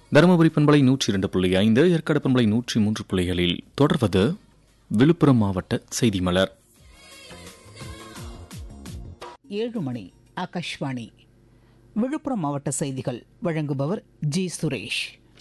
தருமபுரி பண்பலை நூற்றி இரண்டு புள்ளி ஐந்து ஏற்காடு பண்பலை நூற்றி மூன்று புள்ளிகளில் தொடர்வது விழுப்புரம் மாவட்ட செய்தி மலர் ஏழு மணி ஆகாஷ்வாணி விழுப்புரம் மாவட்ட செய்திகள் வழங்குபவர் ஜி சுரேஷ்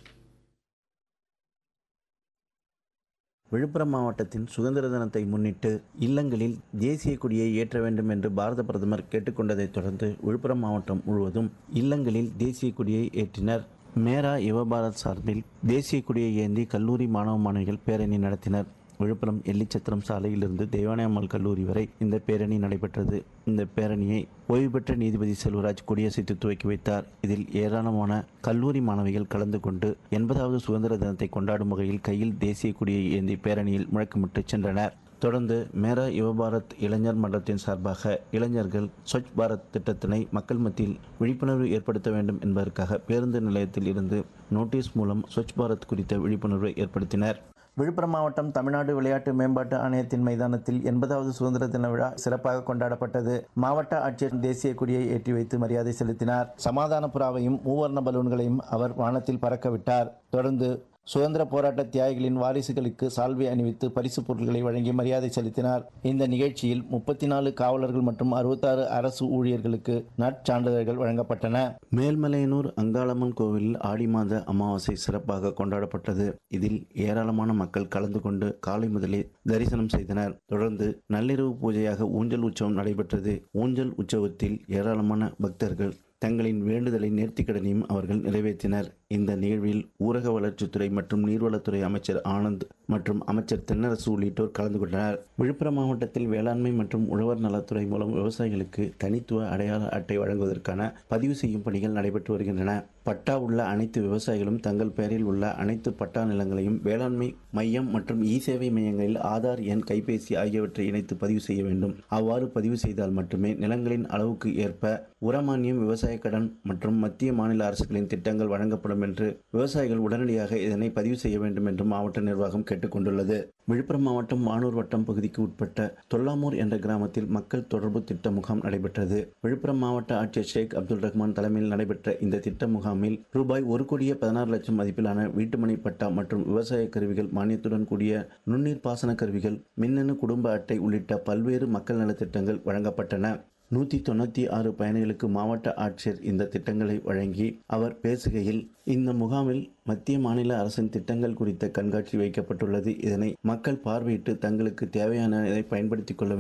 விழுப்புரம் மாவட்டத்தின் சுதந்திர தினத்தை முன்னிட்டு இல்லங்களில் தேசிய கொடியை ஏற்ற வேண்டும் என்று பாரத பிரதமர் கேட்டுக்கொண்டதைத் தொடர்ந்து விழுப்புரம் மாவட்டம் முழுவதும் இல்லங்களில் தேசிய கொடியை ஏற்றினர் மேரா யுவபாரத் சார்பில் தேசிய கொடியை ஏந்தி கல்லூரி மாணவ மாணவிகள் பேரணி நடத்தினர் விழுப்புரம் எல்லிச்சத்திரம் சாலையிலிருந்து தெய்வானையம்மாள் கல்லூரி வரை இந்த பேரணி நடைபெற்றது இந்த பேரணியை ஓய்வு பெற்ற நீதிபதி செல்வராஜ் கொடியசைத்து துவக்கி வைத்தார் இதில் ஏராளமான கல்லூரி மாணவிகள் கலந்து கொண்டு எண்பதாவது சுதந்திர தினத்தை கொண்டாடும் வகையில் கையில் தேசிய கொடியை ஏந்தி பேரணியில் முழக்கமிட்டு சென்றனர் தொடர்ந்து மேரா யுவபாரத் இளைஞர் மன்றத்தின் சார்பாக இளைஞர்கள் ஸ்வச் பாரத் திட்டத்தினை மக்கள் மத்தியில் விழிப்புணர்வு ஏற்படுத்த வேண்டும் என்பதற்காக பேருந்து நிலையத்தில் இருந்து நோட்டீஸ் மூலம் ஸ்வச் பாரத் குறித்த விழிப்புணர்வை ஏற்படுத்தினர் விழுப்புரம் மாவட்டம் தமிழ்நாடு விளையாட்டு மேம்பாட்டு ஆணையத்தின் மைதானத்தில் எண்பதாவது சுதந்திர தின விழா சிறப்பாக கொண்டாடப்பட்டது மாவட்ட ஆட்சியர் தேசிய கொடியை ஏற்றி வைத்து மரியாதை செலுத்தினார் சமாதான புறாவையும் மூவர்ண பலூன்களையும் அவர் வானத்தில் பறக்க விட்டார் தொடர்ந்து சுதந்திர போராட்ட தியாகிகளின் வாரிசுகளுக்கு சால்வை அணிவித்து பரிசு பொருட்களை வழங்கி மரியாதை செலுத்தினார் இந்த நிகழ்ச்சியில் முப்பத்தி நாலு காவலர்கள் மற்றும் அறுபத்தாறு அரசு ஊழியர்களுக்கு நற்சான்றிதழ்கள் வழங்கப்பட்டன மேல்மலையனூர் அங்காளம்மன் கோவிலில் ஆடி மாத அமாவாசை சிறப்பாக கொண்டாடப்பட்டது இதில் ஏராளமான மக்கள் கலந்து கொண்டு காலை முதலே தரிசனம் செய்தனர் தொடர்ந்து நள்ளிரவு பூஜையாக ஊஞ்சல் உற்சவம் நடைபெற்றது ஊஞ்சல் உற்சவத்தில் ஏராளமான பக்தர்கள் தங்களின் வேண்டுதலை நேர்த்திக்கடனையும் அவர்கள் நிறைவேற்றினர் இந்த நிகழ்வில் ஊரக வளர்ச்சித்துறை மற்றும் நீர்வளத்துறை அமைச்சர் ஆனந்த் மற்றும் அமைச்சர் தென்னரசு உள்ளிட்டோர் கலந்து கொண்டனர் விழுப்புரம் மாவட்டத்தில் வேளாண்மை மற்றும் உழவர் நலத்துறை மூலம் விவசாயிகளுக்கு தனித்துவ அடையாள அட்டை வழங்குவதற்கான பதிவு செய்யும் பணிகள் நடைபெற்று வருகின்றன பட்டா உள்ள அனைத்து விவசாயிகளும் தங்கள் பெயரில் உள்ள அனைத்து பட்டா நிலங்களையும் வேளாண்மை மையம் மற்றும் இ சேவை மையங்களில் ஆதார் எண் கைபேசி ஆகியவற்றை இணைத்து பதிவு செய்ய வேண்டும் அவ்வாறு பதிவு செய்தால் மட்டுமே நிலங்களின் அளவுக்கு ஏற்ப உரமானியம் விவசாய கடன் மற்றும் மத்திய மாநில அரசுகளின் திட்டங்கள் வழங்கப்படும் என்று விவசாயிகள் உடனடியாக இதனை பதிவு செய்ய வேண்டும் என்று மாவட்ட நிர்வாகம் கேட்டுக்கொண்டுள்ளது விழுப்புரம் மாவட்டம் வானூர் வட்டம் பகுதிக்கு உட்பட்ட தொல்லாமூர் என்ற கிராமத்தில் மக்கள் தொடர்பு திட்ட முகாம் நடைபெற்றது விழுப்புரம் மாவட்ட ஆட்சியர் ஷேக் அப்துல் ரஹ்மான் தலைமையில் நடைபெற்ற இந்த திட்ட முகாமில் ரூபாய் ஒரு கோடியே பதினாறு லட்சம் மதிப்பிலான வீட்டுமனை பட்டா மற்றும் விவசாய கருவிகள் மானியத்துடன் கூடிய நுண்ணீர் பாசன கருவிகள் மின்னணு குடும்ப அட்டை உள்ளிட்ட பல்வேறு மக்கள் நலத்திட்டங்கள் வழங்கப்பட்டன நூற்றி தொண்ணூற்றி ஆறு பயணிகளுக்கு மாவட்ட ஆட்சியர் இந்த திட்டங்களை வழங்கி அவர் பேசுகையில் இந்த முகாமில் மத்திய மாநில அரசின் திட்டங்கள் குறித்த கண்காட்சி வைக்கப்பட்டுள்ளது இதனை மக்கள் பார்வையிட்டு தங்களுக்கு தேவையானதை பயன்படுத்திக் கொள்ள